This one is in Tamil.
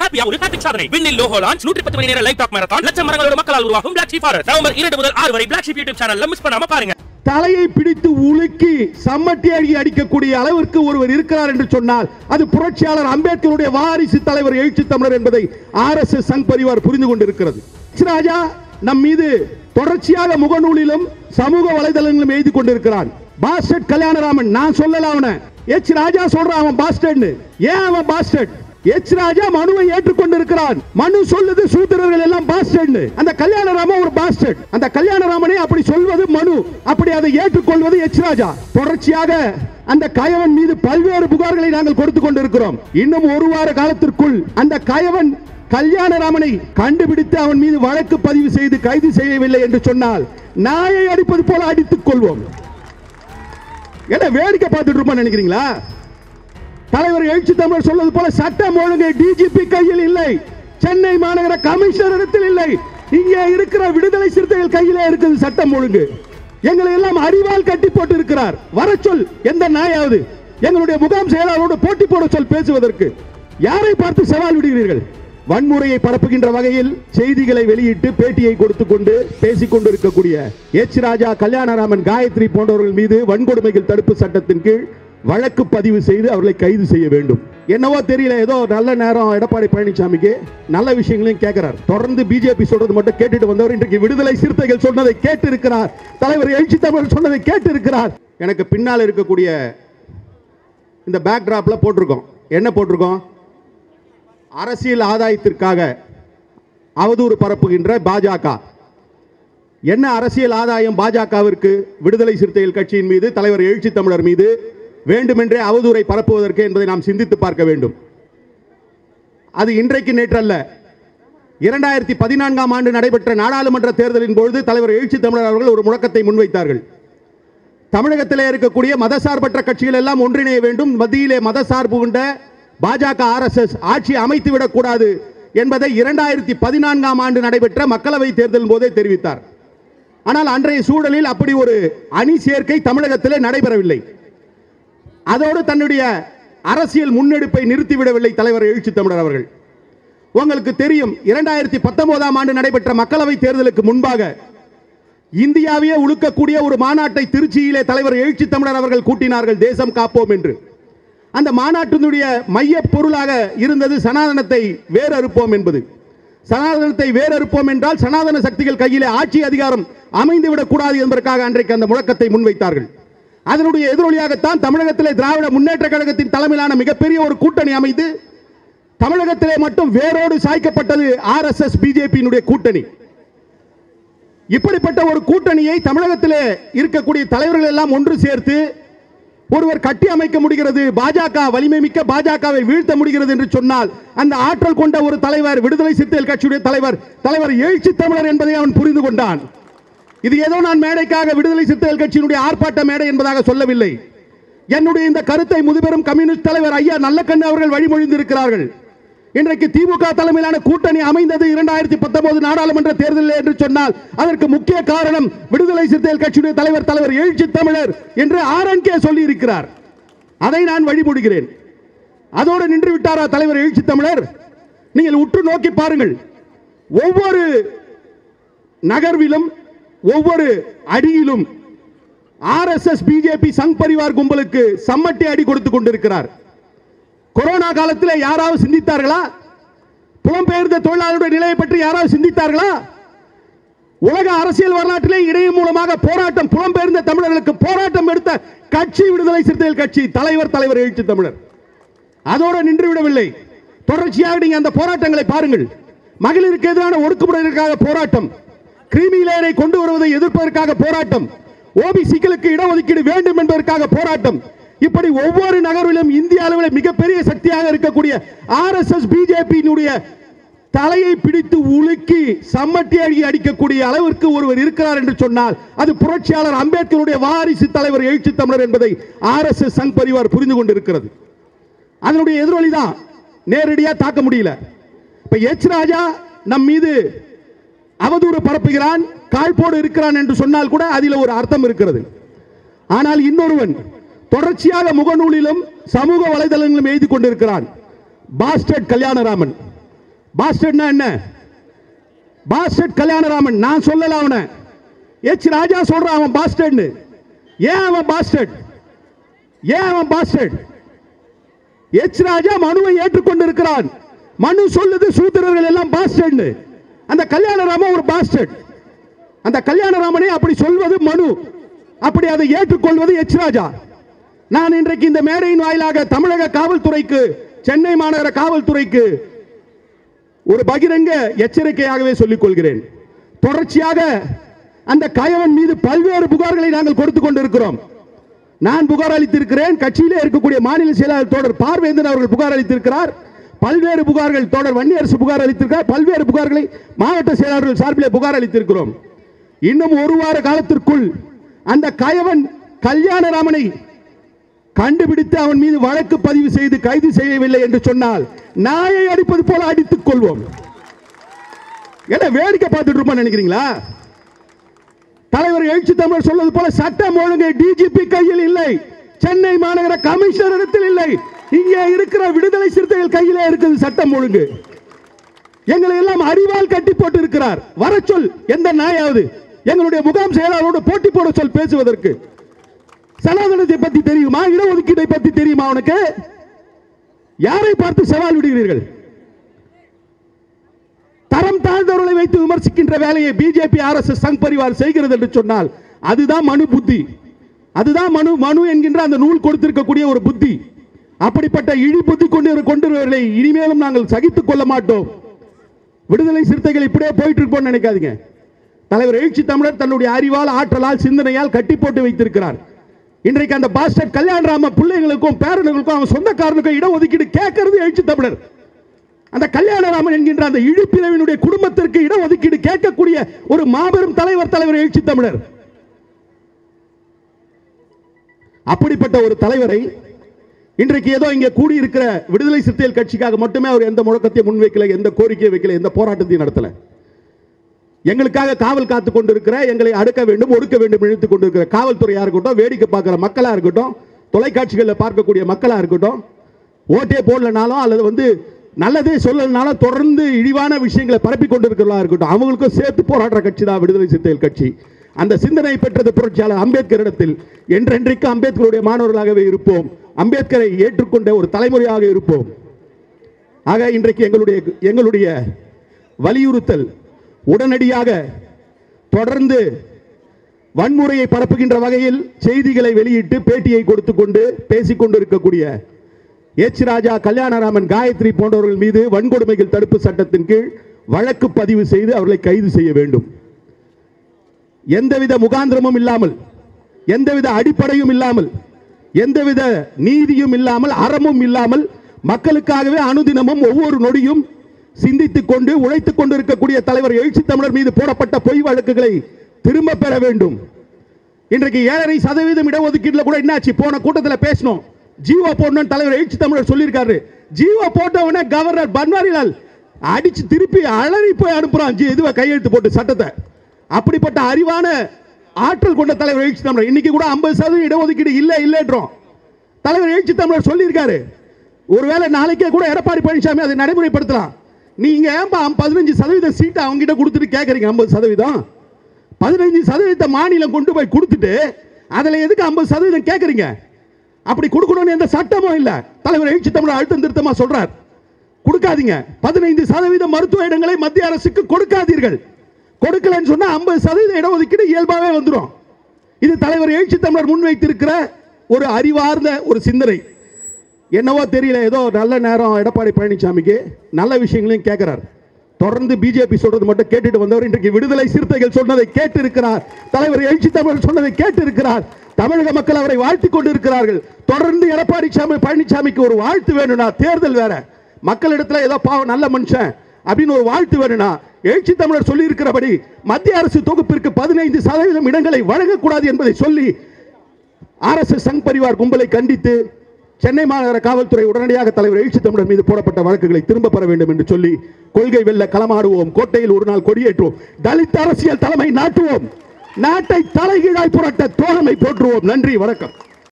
ஹாப்பியா ஒரு ஹாப்பிக் சாதனை விண்ணில் லோகோ லான்ச் நூற்றி பத்து மணி நேர லைவ் டாக் மேரத்தான் லட்சம் மரங்களோட மக்களால் உருவாகும் பிளாக் ஷீப் ஃபாரஸ்ட் நவம்பர் இரண்டு முதல் ஆறு வரை பிளாக் ஷீப் யூடியூப் சேனல்ல மிஸ் பண்ணாம பாருங்க தலையை பிடித்து உலுக்கி சம்மட்டி அடி அடிக்கக்கூடிய அளவிற்கு ஒருவர் இருக்கிறார் என்று சொன்னால் அது புரட்சியாளர் அம்பேத்கருடைய வாரிசு தலைவர் எழுச்சி தமிழர் என்பதை R S S Sangh Parivar புரிந்து கொண்டிருக்கிறது எச். ராஜா நம் மீது தொடர்ச்சியாக முகநூலிலும் சமூக வலைதளங்களிலும் எழுதி கொண்டிருக்கிறான் பாஸ்டர்ட் கல்யாணராமன் நான் சொல்லல அவனை எச் ராஜா சொல்றான் அவன் பாஸ்டர்ட்னு ஏன் அவன் பாஸ்டர்ட் எச் ராஜா மனுவை ஏற்றுக்கொண்டிருக்கிறான் மனு சொல்லுது சூத்திரர்கள் எல்லாம் பாஸ்டர்ட் அந்த கல்யாணராமன் ஒரு பாஸ்டர்ட் அந்த கல்யாணராமனை அப்படி சொல்வது மனு அப்படி அதை ஏற்றுக்கொள்வது எச் ராஜா தொடர்ச்சியாக அந்த கயவன் மீது பல்வேறு புகார்களை நாங்கள் கொடுத்து கொண்டிருக்கிறோம் இன்னும் ஒரு வார காலத்திற்குள் அந்த கயவன் கல்யாணராமனை கண்டுபிடித்து அவன் மீது வழக்கு பதிவு செய்து கைது செய்யவில்லை என்று சொன்னால் நாயை அடிப்பது போல அடித்துக் கொள்வோம் என்ன வேடிக்கை பார்த்துட்டு இருப்போம் நினைக்கிறீங்களா தலைவர் எழுச்சி தமிழர் சொல்வது போல சட்டம் ஒழுங்கு டிஜிபி கையில் இல்லை சென்னை மாநகர கமிஷனர் இடத்தில் இல்லை இங்கே இருக்கிற விடுதலை சிறுத்தைகள் கையிலே இருக்குது சட்டம் ஒழுங்கு எங்களை எல்லாம் அறிவால் கட்டி போட்டு இருக்கிறார் வர சொல் எந்த நாயாவது எங்களுடைய முகாம் செயலாளரோடு போட்டி போட சொல் பேசுவதற்கு யாரை பார்த்து சவால் விடுகிறீர்கள் வன்முறையை பரப்புகின்ற வகையில் செய்திகளை வெளியிட்டு பேட்டியை கொடுத்துக் கொண்டு பேசிக் கொண்டிருக்கக்கூடிய எச் ராஜா கல்யாணராமன் காயத்ரி போன்றவர்கள் மீது வன்கொடுமைகள் தடுப்பு சட்டத்தின் கீழ் வழக்கு பதிவு செய்து அவர்களை கைது செய்ய வேண்டும் என்னவோ தெரியல ஏதோ நல்ல நேரம் எடப்பாடி பழனிசாமிக்கு நல்ல விஷயங்களையும் கேட்கிறார் தொடர்ந்து பிஜேபி சொல்றது மட்டும் கேட்டுட்டு வந்தவர் இன்றைக்கு விடுதலை சிறுத்தைகள் சொன்னதை கேட்டு இருக்கிறார் தலைவர் எழுச்சி தமிழ் சொன்னதை கேட்டு இருக்கிறார் எனக்கு பின்னால் இருக்கக்கூடிய இந்த பேக் டிராப்ல போட்டிருக்கோம் என்ன போட்டிருக்கோம் அரசியல் ஆதாயத்திற்காக அவதூறு பரப்புகின்ற பாஜக என்ன அரசியல் ஆதாயம் பாஜகவிற்கு விடுதலை சிறுத்தைகள் கட்சியின் மீது தலைவர் எழுச்சி தமிழர் மீது வேண்டுமென்றே அவதூறை பரப்புவதற்கு என்பதை நாம் சிந்தித்து பார்க்க வேண்டும் அது இன்றைக்கு நேற்றல்ல இரண்டாயிரத்தி பதினான்காம் ஆண்டு நடைபெற்ற நாடாளுமன்ற தேர்தலின் பொழுது தலைவர் எழுச்சி தமிழர் அவர்கள் ஒரு முழக்கத்தை முன்வைத்தார்கள் தமிழகத்திலே இருக்கக்கூடிய மதசார்பற்ற கட்சிகள் எல்லாம் ஒன்றிணைய வேண்டும் மத்தியிலே மதசார்பு கொண்ட பாஜக ஆர்எஸ்எஸ் ஆட்சி அமைத்து விடக்கூடாது என்பதை இரண்டாயிரத்தி பதினான்காம் ஆண்டு நடைபெற்ற மக்களவை தேர்தலின் போதே தெரிவித்தார் ஆனால் அன்றைய சூழலில் அப்படி ஒரு அணி சேர்க்கை தமிழகத்திலே நடைபெறவில்லை அதோடு தன்னுடைய அரசியல் முன்னெடுப்பை நிறுத்திவிடவில்லை தலைவர் எழுச்சி தமிழர் அவர்கள் உங்களுக்கு தெரியும் இரண்டாயிரத்தி பத்தொன்பதாம் ஆண்டு நடைபெற்ற மக்களவை தேர்தலுக்கு முன்பாக இந்தியாவையே உழுக்கக்கூடிய ஒரு மாநாட்டை திருச்சியிலே தலைவர் எழுச்சி தமிழர் அவர்கள் கூட்டினார்கள் தேசம் காப்போம் என்று அந்த மாநாட்டினுடைய மைய பொருளாக இருந்தது சனாதனத்தை வேறறுப்போம் என்பது சனாதனத்தை வேறறுப்போம் என்றால் சனாதன சக்திகள் கையிலே ஆட்சி அதிகாரம் அமைந்துவிடக் கூடாது என்பதற்காக அன்றைக்கு அந்த முழக்கத்தை முன்வைத்தார்கள் அதனுடைய எதிரொலியாகத்தான் தமிழகத்திலே திராவிட முன்னேற்ற கழகத்தின் தலைமையிலான மிகப்பெரிய ஒரு கூட்டணி அமைந்து தமிழகத்திலே மட்டும் வேரோடு சாய்க்கப்பட்டது ஆர்எஸ்எஸ் பிஜேபியினுடைய கூட்டணி இப்படிப்பட்ட ஒரு கூட்டணியை தமிழகத்திலே இருக்கக்கூடிய தலைவர்கள் எல்லாம் ஒன்று சேர்த்து ஒருவர் கட்டி அமைக்க முடிகிறது பாஜக வலிமை மிக்க பாஜகவை வீழ்த்த முடிகிறது என்று சொன்னால் அந்த ஆற்றல் கொண்ட ஒரு தலைவர் விடுதலை சிறுத்தைகள் கட்சியுடைய தலைவர் தலைவர் எழுச்சி தமிழர் என்பதை அவன் புரிந்து கொண்டான் இது ஏதோ நான் மேடைக்காக விடுதலை சிறுத்தைகள் கட்சியினுடைய ஆர்ப்பாட்ட மேடை என்பதாக சொல்லவில்லை என்னுடைய இந்த கருத்தை முதுபெரும் கம்யூனிஸ்ட் தலைவர் ஐயா நல்லக்கண்ணு அவர்கள் வழிமொழிந்திருக்கிறார்கள் இன்றைக்கு திமுக தலைமையிலான கூட்டணி அமைந்தது இரண்டாயிரத்தி பத்தொன்பது நாடாளுமன்ற தேர்தலில் என்று சொன்னால் அதற்கு முக்கிய காரணம் விடுதலை சிறுத்தைகள் கட்சியுடைய தலைவர் தலைவர் எழுச்சி தமிழர் என்று ஆர்என்கே சொல்லி இருக்கிறார் அதை நான் வழிமொழிகிறேன் அதோடு நின்று விட்டாரா தலைவர் எழுச்சி தமிழர் நீங்கள் உற்று நோக்கி பாருங்கள் ஒவ்வொரு நகர்விலும் ஒவ்வொரு அடியிலும் ஆர்எஸ்எஸ் பிஜேபி சங் பரிவார் கும்பலுக்கு சம்மட்டி அடி கொடுத்து கொண்டிருக்கிறார் கொரோனா காலத்தில் யாராவது சிந்தித்தார்களா புலம்பெயர்ந்த தொழிலாளருடைய நிலையை பற்றி யாராவது சிந்தித்தார்களா உலக அரசியல் வரலாற்றிலே இணையம் மூலமாக போராட்டம் புலம்பெயர்ந்த தமிழர்களுக்கு போராட்டம் எடுத்த கட்சி விடுதலை சிறுத்தைகள் கட்சி தலைவர் தலைவர் எழுச்சி தமிழர் அதோடு நின்று விடவில்லை தொடர்ச்சியாக நீங்க அந்த போராட்டங்களை பாருங்கள் மகளிருக்கு எதிரான ஒடுக்குமுறைகளுக்காக போராட்டம் கிரீமி லேயரை கொண்டு வருவதை எதிர்ப்பதற்காக போராட்டம் ஓபிசிக்களுக்கு இடஒதுக்கீடு வேண்டும் என்பதற்காக போராட்டம் இப்படி ஒவ்வொரு நகரிலும் இந்திய அளவில் மிகப்பெரிய சக்தியாக இருக்கக்கூடிய ஆர்எஸ்எஸ் பிஜேபியினுடைய தலையை பிடித்து உலுக்கி சம்மட்டி அடி அடிக்கக்கூடிய அளவிற்கு ஒருவர் இருக்கிறார் என்று சொன்னால் அது புரட்சியாளர் அம்பேத்கருடைய வாரிசு தலைவர் எழுச்சி தமிழர் என்பதை ஆர்எஸ்எஸ் சங் பரிவார் புரிந்து கொண்டிருக்கிறது அதனுடைய எதிரொலி தான் நேரடியா தாக்க முடியல இப்ப எச் ராஜா நம் மீது அவதூறு பரப்புகிறான் காழ்போடு இருக்கிறான் என்று சொன்னால் கூட அதில் ஒரு அர்த்தம் இருக்கிறது ஆனால் இன்னொருவன் தொடர்ச்சியாக முகநூலிலும் சமூக வலைதளங்களிலும் எழுதி கொண்டிருக்கிறான் பாஸ்டர்ட் கல்யாணராமன் பாஸ்டர்ட்னா என்ன பாஸ்டர்ட் கல்யாணராமன் நான் சொல்லல அவனை எச் ராஜா சொல்றான் அவன் பாஸ்டர்ட்னு ஏன் அவன் பாஸ்டர்ட் ஏன் அவன் பாஸ்டர்ட் எச் ராஜா மனுவை ஏற்றுக்கொண்டிருக்கிறான் மனு சொல்லுது சூத்திரர்கள் எல்லாம் பாஸ்டர்ட்னு அந்த கல்யாணராமன் ஒரு பாஸ்டர்ட் அந்த கல்யாணராமனே அப்படி சொல்வது மனு அப்படி அதை ஏற்றுக்கொள்வது எச் ராஜா நான் இன்றைக்கு இந்த மேடையின் வாயிலாக தமிழக காவல்துறைக்கு சென்னை மாநகர காவல்துறைக்கு ஒரு பகிரங்க எச்சரிக்கையாகவே சொல்லிக் கொள்கிறேன் தொடர்ச்சியாக அந்த கயவன் மீது பல்வேறு புகார்களை நாங்கள் கொடுத்துக் கொண்டிருக்கிறோம் நான் புகார் அளித்திருக்கிறேன் கட்சியிலே இருக்கக்கூடிய மாநில செயலாளர் தோழர் பார்வேந்தன் அவர்கள் புகார் அளித்திருக்கிறார் பல்வேறு புகார்கள் தோழர் வன்னியரசு புகார் அளித்திருக்கிறார் பல்வேறு புகார்களை மாவட்ட செயலாளர்கள் சார்பிலே புகார் அளித்திருக்கிறோம் இன்னும் ஒரு வார காலத்திற்குள் அந்த கயவன் கல்யாணராமனை கண்டுபிடித்து அவன் மீது வழக்கு பதிவு செய்து கைது செய்யவில்லை என்று சொன்னால் நாயை அடிப்பது போல அடித்துக் கொள்வோம் என்ன வேடிக்கை பார்த்துட்டு இருப்போம் நினைக்கிறீங்களா தலைவர் எழுச்சி தமிழர் சொல்வது போல சட்டம் ஒழுங்கு டிஜிபி கையில் இல்லை சென்னை மாநகர கமிஷனர் இடத்தில் இல்லை இங்கே இருக்கிற விடுதலை சிறுத்தைகள் கையிலே இருக்குது சட்டம் ஒழுங்கு எங்களை எல்லாம் அறிவால் கட்டி போட்டு இருக்கிறார் வர சொல் எந்த நாயாவது எங்களுடைய முகாம் செயலாளரோடு போட்டி போட சொல் பேசுவதற்கு சனாதனத்தை பத்தி தெரியுமா இடஒதுக்கீட்டை பத்தி தெரியுமா அவனுக்கு யாரை பார்த்து சவால் விடுகிறீர்கள் தரம் தாழ்ந்தவர்களை வைத்து விமர்சிக்கின்ற வேலையை பிஜேபி ஆர்எஸ்எஸ் சங் பரிவார் செய்கிறது என்று சொன்னால் அதுதான் மனு புத்தி அதுதான் மனு மனு என்கின்ற அந்த நூல் கொடுத்திருக்கக்கூடிய ஒரு புத்தி அப்படிப்பட்ட இழி புத்தி கொண்டு கொண்டிருவர்களை இனிமேலும் நாங்கள் சகித்துக் கொள்ள மாட்டோம் விடுதலை சிறுத்தைகள் இப்படியே போயிட்டு இருப்போம்னு நினைக்காதீங்க தலைவர் எழுச்சி தமிழர் தன்னுடைய அறிவால் ஆற்றலால் சிந்தனையால் கட்டி போட்டு வைத்திருக்கிறார் இன்றைக்கு அந்த பாஸ்டர் கல்யாணராம பிள்ளைகளுக்கும் பேரனுக்கும் அவன் சொந்தக்காரனுக்கும் இடஒதுக்கீடு கேட்கறது எழுச்சி தமிழர் அந்த கல்யாணராமன் என்கின்ற அந்த இழிப்பிரிவினுடைய குடும்பத்திற்கு இடஒதுக்கீடு கேட்கக்கூடிய ஒரு மாபெரும் தலைவர் தலைவர் எழுச்சி தமிழர் அப்படிப்பட்ட ஒரு தலைவரை இன்றைக்கு ஏதோ இங்கே கூடியிருக்கிற விடுதலை சிறுத்தைகள் கட்சிக்காக மட்டுமே அவர் எந்த முழக்கத்தையும் முன்வைக்கல எந்த கோரிக்கையை வைக்கல எந்த போராட்டத்தையும் நடத்தல எங்களுக்காக காவல் காத்து கொண்டிருக்கிற எங்களை அடக்க வேண்டும் ஒடுக்க வேண்டும் இழுத்துக் கொண்டிருக்கிற காவல்துறையா இருக்கட்டும் வேடிக்கை பார்க்கிற மக்களா இருக்கட்டும் தொலைக்காட்சிகளில் பார்க்கக்கூடிய மக்களா இருக்கட்டும் ஓட்டே போடலனாலும் அல்லது வந்து நல்லதே சொல்லலனாலும் தொடர்ந்து இழிவான விஷயங்களை பரப்பி கொண்டிருக்கிறதா இருக்கட்டும் அவங்களுக்கும் சேர்த்து போராடுற கட்சி தான் விடுதலை சிறுத்தைகள் கட்சி அந்த சிந்தனை பெற்றது புரட்சியாளர் அம்பேத்கரிடத்தில் என்றென்றைக்கு அம்பேத்கருடைய மாணவர்களாகவே இருப்போம் அம்பேத்கரை ஏற்றுக்கொண்ட ஒரு தலைமுறையாக இருப்போம் ஆக இன்றைக்கு எங்களுடைய எங்களுடைய வலியுறுத்தல் உடனடியாக தொடர்ந்து வன்முறையை பரப்புகின்ற வகையில் செய்திகளை வெளியிட்டு பேட்டியை கொடுத்து கொண்டு பேசிக் கொண்டிருக்கக்கூடிய எச் ராஜா கல்யாணராமன் காயத்ரி போன்றவர்கள் மீது வன்கொடுமைகள் தடுப்பு சட்டத்தின் கீழ் வழக்கு பதிவு செய்து அவர்களை கைது செய்ய வேண்டும் எந்தவித முகாந்திரமும் இல்லாமல் எந்தவித அடிப்படையும் இல்லாமல் எந்தவித நீதியும் இல்லாமல் அறமும் இல்லாமல் மக்களுக்காகவே அனுதினமும் ஒவ்வொரு நொடியும் சிந்தித்துக் கொண்டு உழைத்துக் கொண்டிருக்கக்கூடிய தலைவர் எழுச்சி தமிழர் மீது போடப்பட்ட பொய் வழக்குகளை திரும்ப பெற வேண்டும் இன்றைக்கு ஏழரை சதவீதம் இடஒதுக்கீடுல கூட என்னாச்சு போன கூட்டத்தில் பேசணும் ஜீவோ போடணும் தலைவர் எழுச்சி தமிழர் சொல்லியிருக்காரு ஜீவோ போட்டவனே கவர்னர் பன்வாரிலால் அடிச்சு திருப்பி அலறி போய் அனுப்புறான் ஜி- இதுவை கையெழுத்து போட்டு சட்டத்தை அப்படிப்பட்ட அறிவான ஆற்றல் கொண்ட தலைவர் எழுச்சி தமிழர் இன்னைக்கு கூட ஐம்பது சதவீதம் இடஒதுக்கீடு இல்லை இல்லைன்றோம் தலைவர் எழுச்சி தமிழர் சொல்லியிருக்காரு ஒருவேளை நாளைக்கே கூட எடப்பாடி பழனிசாமி அதை நடைமுறைப்படுத்தலாம் நீங்க ஏன்பா பதினஞ்சு சதவீதம் சீட்டை அவங்க கிட்ட கொடுத்துட்டு கேட்குறீங்க ஐம்பது சதவீதம் பதினஞ்சு சதவீதத்தை மாநிலம் கொண்டு போய் கொடுத்துட்டு அதில் எதுக்கு ஐம்பது சதவீதம் கேட்குறீங்க அப்படி கொடுக்கணும்னு எந்த சட்டமும் இல்லை தலைவர் எழுச்சி தமிழர் அழுத்தம் திருத்தமா சொல்றார் கொடுக்காதீங்க பதினைந்து சதவீதம் மருத்துவ இடங்களை மத்திய அரசுக்கு கொடுக்காதீர்கள் கொடுக்கலன்னு சொன்னா ஐம்பது சதவீத இடஒதுக்கீடு இயல்பாகவே வந்துடும் இது தலைவர் எழுச்சி தமிழர் முன்வைத்திருக்கிற ஒரு அறிவார்ந்த ஒரு சிந்தனை என்னவோ தெரியல ஏதோ நல்ல நேரம் எடப்பாடி பழனிசாமிக்கு நல்ல விஷயங்களையும் கேட்கிறார் தொடர்ந்து பிஜேபி சொல்றது மட்டும் கேட்டுட்டு வந்தவர் இன்றைக்கு விடுதலை சிறுத்தைகள் சொன்னதை கேட்டு இருக்கிறார் தலைவர் எழுச்சி தமிழர் சொன்னதை கேட்டு இருக்கிறார் தமிழக மக்கள் அவரை வாழ்த்தி கொண்டு இருக்கிறார்கள் தொடர்ந்து எடப்பாடி சாமி பழனிசாமிக்கு ஒரு வாழ்த்து வேணும்னா தேர்தல் வேற மக்களிடத்துல ஏதோ பாவம் நல்ல மனுஷன் அப்படின்னு ஒரு வாழ்த்து வேணும்னா எழுச்சி தமிழர் சொல்லி இருக்கிறபடி மத்திய அரசு தொகுப்பிற்கு பதினைந்து சதவீதம் இடங்களை வழங்கக்கூடாது என்பதை சொல்லி ஆர்எஸ்எஸ் சங் பரிவார் கும்பலை கண்டித்து சென்னை மாநகர காவல்துறை உடனடியாக தலைவர் எழுச்சி தமிழர் மீது போடப்பட்ட வழக்குகளை திரும்ப பெற வேண்டும் என்று சொல்லி கொள்கை வெல்ல களமாடுவோம் கோட்டையில் ஒரு நாள் கொடியேற்றுவோம் தலித் அரசியல் தலைமை நாட்டுவோம் நாட்டை தலைகீழாய் புரட்ட தோழமை போற்றுவோம் நன்றி வணக்கம்